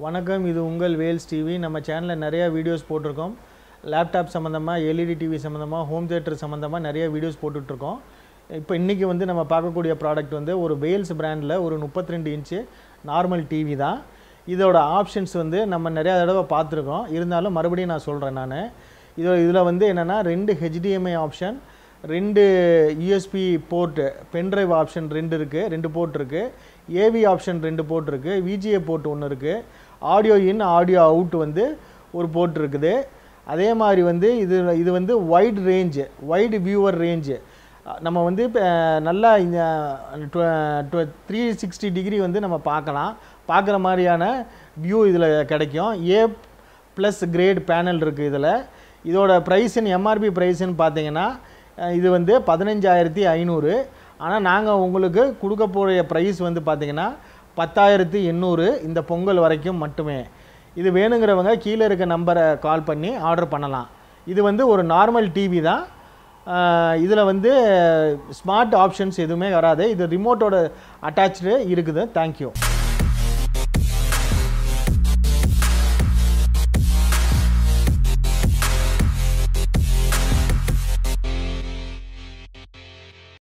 வணக்கம் இது உங்கள் வேல்ஸ் டிவி நம்ம சேனலில் நிறைய வீடியோஸ் போட்டிருக்கோம் லேப்டாப் சம்மந்தமாக எல்இடி டிவி சம்மந்தமாக ஹோம் தியேட்டர் சம்மந்தமாக நிறைய வீடியோஸ் போட்டுட்ருக்கோம் இப்போ இன்றைக்கி வந்து நம்ம பார்க்கக்கூடிய ப்ராடக்ட் வந்து ஒரு வேல்ஸ் பிராண்டில் ஒரு 32 இன்ச்சு நார்மல் டிவி தான் இதோட ஆப்ஷன்ஸ் வந்து நம்ம நிறையா தடவை பார்த்துருக்கோம் இருந்தாலும் மறுபடியும் நான் சொல்கிறேன் நான் இதோ இதில் வந்து என்னென்னா ரெண்டு ஹெச்டிஎம்ஐ ஆப்ஷன் ரெண்டு யூஎஸ்பி போர்ட்டு பென்ட்ரைவ் ஆப்ஷன் ரெண்டு இருக்குது ரெண்டு போர்ட் இருக்குது ஏவி ஆப்ஷன் ரெண்டு போர்ட் இருக்குது விஜிஏ போர்ட் ஒன்று இருக்குது ஆடியோ இன் ஆடியோ அவுட் வந்து ஒரு போர்ட் இருக்குது அதே மாதிரி வந்து இது இது வந்து wide range wide viewer range நம்ம வந்து இப்போ நல்லா இந்த த்ரீ சிக்ஸ்டி டிகிரி வந்து நம்ம பார்க்கலாம் பார்க்குற மாதிரியான வியூ இதில் கிடைக்கும் ஏ ப்ளஸ் கிரேட் பேனல் இருக்குது இதில் இதோட ப்ரைஸுன்னு எம்ஆர்பி ப்ரைஸுன்னு பார்த்தீங்கன்னா அஹ், இது வந்து பதினஞ்சாயிரத்தி ஐநூறு ஆனால் நாங்கள் உங்களுக்கு கொடுக்க போகிற ப்ரைஸ் வந்து பார்த்தீங்கன்னா பத்தாயிரத்தி எண்ணூறு இந்த பொங்கல் வரைக்கும் மட்டுமே இது வேணுங்கிறவங்க கீழே இருக்க நம்பரை கால் பண்ணி ஆர்டர் பண்ணலாம் இது வந்து ஒரு நார்மல் டிவி தான் இதில் வந்து ஸ்மார்ட் ஆப்ஷன்ஸ் எதுவுமே வராது இது ரிமோட்டோட அட்டாச்சு இருக்குது தேங்க்யூ